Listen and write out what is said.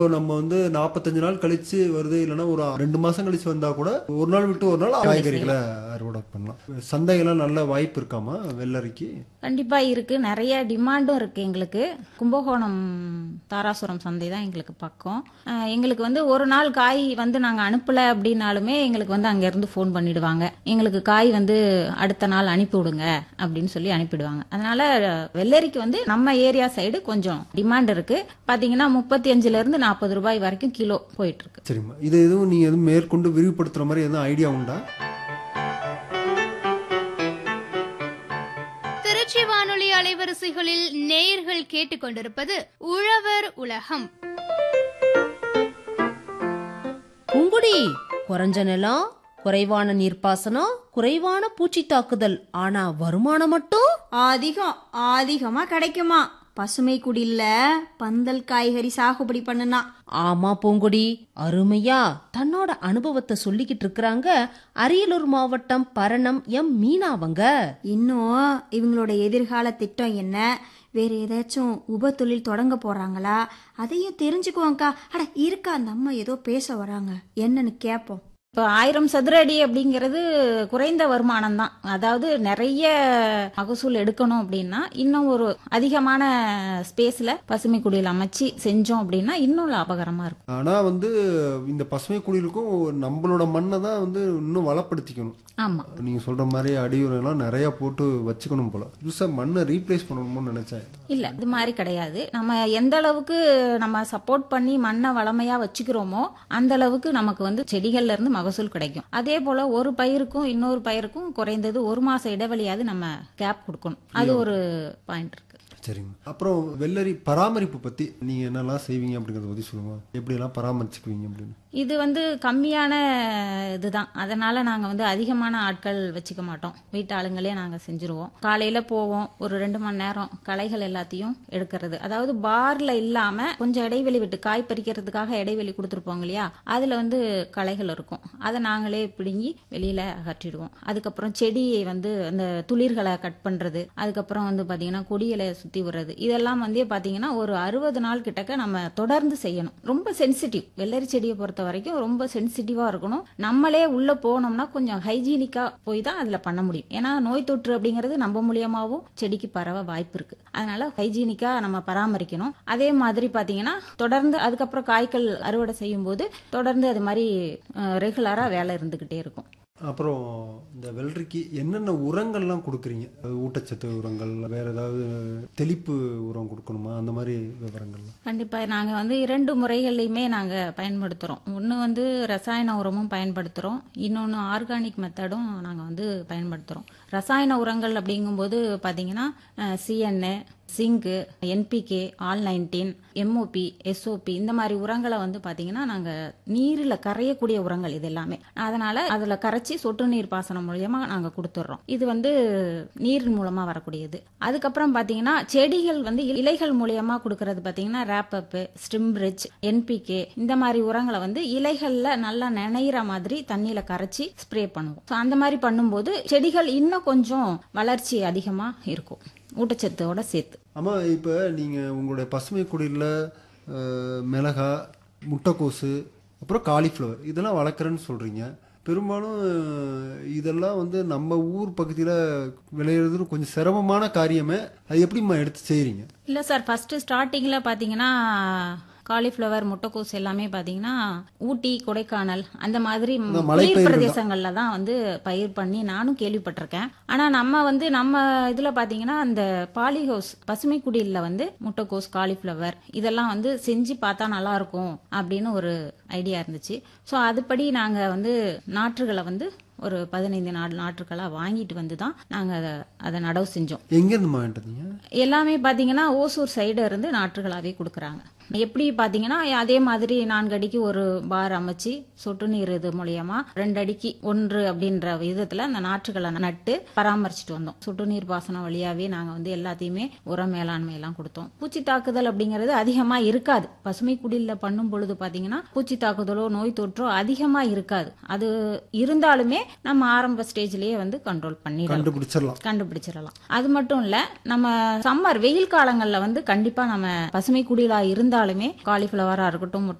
இப்போ நம்ம வந்து நாற்பத்தஞ்சு நாள் கழிச்சு வருது இல்லைன்னா ஒரு ரெண்டு மாசம் கழிச்சு வந்தா கூட ஒரு நாள் விட்டு ஒரு நாள் காய்கறிகளை அறுவடை பண்ணலாம் சந்தையெல்லாம் நல்ல வாய்ப்பு இருக்காமா வெள்ளரிக்கு கண்டிப்பா இருக்கு நிறைய டிமாண்டும் இருக்கு எங்களுக்கு கும்பகோணம் தாராசுரம் சந்தை தான் எங்களுக்கு பக்கம் அஹ் எங்களுக்கு வந்து ஒரு நாள் காய் வந்து நாங்க அனுப்பல அப்படின்னாலுமே எங்களுக்கு வந்து அங்க இருந்து ஃபோன் பண்ணிடுவாங்க எங்களுக்கு காய் வந்து அடுத்த நாள் அனுப்பி விடுங்க அப்படின்னு சொல்லி அனுப்பிடுவாங்க அதனால வெள்ளரிக்கு வந்து நம்ம ஏரியா சைடு கொஞ்சம் டிமாண்ட் இருக்கு பாத்தீங்கன்னா முப்பத்தி அஞ்சுல இருந்து நாற்பது ரூபாய் வரைக்கும் கிலோ போயிட்டு இருக்கு சரிம்மா இது எதுவும் நீங்க எதுவும் மேற்கொண்டு விரிவுபடுத்துற மாதிரி எதுவும் ஐடியா உண்டா திருச்சி வானொலி அலைவரிசைகளில் நேயர்கள் கேட்டுக்கொண்டிருப்பது உழவர் உலகம் பூங்குடி குறைஞ்ச நிலம் குறைவான நீர்ப்பாசனம் குறைவான பூச்சி தாக்குதல் ஆனா வருமானம் மட்டும் அதிகம் அதிகமா கிடைக்குமா பசுமை குடில்ல பந்தல் காய்கறி சாகுபடி பண்ணுனா ஆமா பூங்குடி அருமையா தன்னோட அனுபவத்தை சொல்லிக்கிட்டு இருக்கிறாங்க அரியலூர் மாவட்டம் பரணம் எம் மீனாவங்க இன்னும் இவங்களோட எதிர்கால திட்டம் என்ன வேற ஏதாச்சும் உப தொழில் தொடங்க போறாங்களா அதையும் தெரிஞ்சுக்குவோம்க்கா அட இருக்கா அந்த அம்மா ஏதோ பேச வராங்க என்னன்னு கேட்போம் இப்போ ஆயிரம் சதுர அடி அப்படிங்கிறது குறைந்த வருமானம் தான் அதாவது நிறைய மகசூல் எடுக்கணும் அப்படின்னா இன்னும் ஒரு அதிகமான ஸ்பேஸ்ல பசுமை குடியில் அமைச்சு செஞ்சோம் அப்படின்னா இன்னும் லாபகரமா இருக்கும் ஆனா வந்து இந்த பசுமை குடியிருக்கும் நம்மளோட மண்ணை தான் வந்து இன்னும் வளப்படுத்திக்கணும் ஆமா நீங்க சொல்ற மாதிரி அடியுரெல்லாம் நிறைய போட்டு வச்சுக்கணும் போல புதுசா மண்ணை ரீப்ளேஸ் பண்ணணும்னு நினைச்சேன் இல்ல இது மாதிரி கிடையாது நம்ம எந்த அளவுக்கு நம்ம சப்போர்ட் பண்ணி மண்ணை வளமையா வச்சுக்கிறோமோ அந்த அளவுக்கு நமக்கு வந்து செடிகள்ல இருந்து மகசூல் கிடைக்கும் அதே போல ஒரு பயிருக்கும் இன்னொரு பயிருக்கும் குறைந்தது ஒரு மாச இடைவெளியாவது நம்ம கேப் கொடுக்கணும் அது ஒரு பாயிண்ட் இருக்கு சரிங்க அப்புறம் வெள்ளரி பராமரிப்பு பத்தி நீங்க என்னெல்லாம் செய்வீங்க அப்படிங்கறத பத்தி சொல்லுங்க எப்படி எல்லாம் பராமரிச்சுக்குவீங்க அப்படின்னு இது வந்து கம்மியான இதுதான் அதனால நாங்க வந்து அதிகமான ஆட்கள் வச்சுக்க மாட்டோம் வீட்டு ஆளுங்களே நாங்க செஞ்சுருவோம் காலையில போவோம் ஒரு ரெண்டு மணி நேரம் களைகள் எல்லாத்தையும் எடுக்கிறது அதாவது பார்ல இல்லாம கொஞ்சம் இடைவெளி விட்டு காய் பறிக்கிறதுக்காக இடைவெளி கொடுத்துருப்போங்க இல்லையா அதுல வந்து களைகள் இருக்கும் அதை நாங்களே பிடுங்கி வெளியில அகற்றிடுவோம் அதுக்கப்புறம் செடியை வந்து அந்த துளிர்களை கட் பண்றது அதுக்கப்புறம் வந்து பாத்தீங்கன்னா கொடிகளை சுத்தி விடுறது இதெல்லாம் வந்து பாத்தீங்கன்னா ஒரு அறுபது நாள் கிட்டக்க நம்ம தொடர்ந்து செய்யணும் ரொம்ப சென்சிட்டிவ் வெள்ளரி செடியை பொறுத்த வரைக்கும் ரொம்ப சென்சிட்டிவா இருக்கணும் நம்மளே உள்ள போனோம்னா கொஞ்சம் ஹைஜீனிக்கா போய் தான் அதுல பண்ண முடியும் ஏன்னா நோய் தொற்று அப்படிங்கிறது நம்ம மூலியமாவும் செடிக்கு பரவ வாய்ப்பு இருக்கு அதனால ஹைஜீனிக்கா நம்ம பராமரிக்கணும் அதே மாதிரி பாத்தீங்கன்னா தொடர்ந்து அதுக்கப்புறம் காய்கள் அறுவடை செய்யும் போது தொடர்ந்து அது மாதிரி ரெகுலரா வேலை இருந்துகிட்டே இருக்கும் அப்புறம் இந்த வெள்ளரிக்கு என்னென்ன உரங்கள்லாம் கொடுக்குறீங்க அது ஊட்டச்சத்து உரங்கள் வேற ஏதாவது தெளிப்பு உரம் கொடுக்கணுமா அந்த மாதிரி விவரங்கள்லாம் கண்டிப்பா நாங்க வந்து இரண்டு முறைகள்லையுமே நாங்க பயன்படுத்துறோம் ஒன்னு வந்து ரசாயன உரமும் பயன்படுத்துறோம் இன்னொன்னு ஆர்கானிக் மெத்தடும் நாங்க வந்து பயன்படுத்துறோம் ரசாயன உரங்கள் அப்படிங்கும்போது பாத்தீங்கன்னா CNA zinc NPK all nineteen MOP SOP இந்த மாதிரி உரங்களை வந்து பாத்தீங்கன்னா நாங்க நீரில் கரையக்கூடிய உரங்கள் இது எல்லாமே அதனால அதுல கரைச்சி சொட்டு நீர் பாசனம் மூலியமா நாங்க கொடுத்துட்றோம் இது வந்து நீர் மூலமா வரக்கூடியது அதுக்கப்புறம் பாத்தீங்கன்னா செடிகள் வந்து இலைகள் மூலியமா கொடுக்கறது பாத்தீங்கன்னா ரேப்பப்பு ஸ்டிம்பிரிட்ஜ் என்பிகே இந்த மாதிரி உரங்களை வந்து இலைகள்ல நல்லா நினைகிற மாதிரி தண்ணியில கரைச்சி ஸ்ப்ரே பண்ணுவோம் So, அந்த மாதிரி பண்ணும்போது செடிகள் இன்னும் கொஞ்சம் வளர்ச்சி அதிகமா இருக்கும் ஊட்டச்சத்தோட சேர்த்து ஆமா இப்போ நீங்க உங்களுடைய பசுமை குடியில் மிளகா முட்டைக்கோசு அப்புறம் காலிஃப்ளவர் இதெல்லாம் வளர்க்குறேன்னு சொல்றீங்க பெரும்பாலும் அஹ், இதெல்லாம் வந்து நம்ம ஊர் பகுதியில் விளையிறது கொஞ்சம் சிரமமான காரியமே அது எப்படிம்மா எடுத்து செய்றீங்க இல்ல சார் ஃபர்ஸ்ட் ஸ்டார்டிங்ல பாத்தீங்கன்னா காலிஃப்ளவர் முட்டைக்கோஸ் எல்லாமே பாத்தீங்கன்னா ஊட்டி கொடைக்கானல் அந்த மாதிரி குளிர் மலைப்பயிர்கள் பிரதேசங்கள்ல தான் வந்து பயிர் பண்ணி நானும் கேள்விப்பட்டிருக்கேன் ஆனா நம்ம வந்து நம்ம இதுல பாத்தீங்கன்னா அந்த பாலி ஹவுஸ் பசுமை குடியில வந்து முட்டைக்கோஸ் காலிஃப்ளவர் இதெல்லாம் வந்து செஞ்சு பார்த்தா நல்லா இருக்கும் அப்படின்னு ஒரு ஐடியா இருந்துச்சு ஸோ அதுபடி நாங்க வந்து நாற்றுகளை வந்து ஒரு பதினைந்து நாடு நாற்றுகளா வாங்கிட்டு வந்து தான் நாங்க அதை- அதை நடவு செஞ்சோம் எங்கேருந்து வாங்கிட்டு வந்தீங்க எல்லாமே பாத்தீங்கன்னா ஓசூர் சைடு இருந்து நாற்றுகளாவே கொடுக்குறாங்க எப்படி பாத்தீங்கன்னா அதே மாதிரி நான்கு அடிக்கு ஒரு பார் அமைச்சு சொட்டு நீர் இது மூலியமா ரெண்டு அடிக்கு ஒன்று அப்படின்ற விதத்துல அந்த நாற்றுகளை நட்டு பராமரிச்சுட்டு வந்தோம் சொட்டு நீர் பாசனம் வழியாவே நாங்க வந்து எல்லாத்தையுமே உர மேலாண்மை எல்லாம் கொடுத்தோம் பூச்சி தாக்குதல் அப்படிங்கிறது அதிகமா இருக்காது பசுமை குடில்ல பண்ணும் பொழுது பாத்தீங்கன்னா பூச்சி தாக்குதலோ நோய் தொற்றோ அதிகமா இருக்காது அது இருந்தாலுமே நம்ம ஆரம்ப ஸ்டேஜ்லயே வந்து கண்ட்ரோல் பண்ணிடலாம் கண்டுபிடிச்சிடலாம் கண்டுபிடிச்சிடலாம் அது மட்டும் இல்ல நம்ம சம்மர் வெயில் காலங்கள்ல வந்து கண்டிப்பா நம்ம பசுமை குடிலா இருந்தாலுமே இருந்தாலுமே காலிஃப்ளவராக இருக்கட்டும்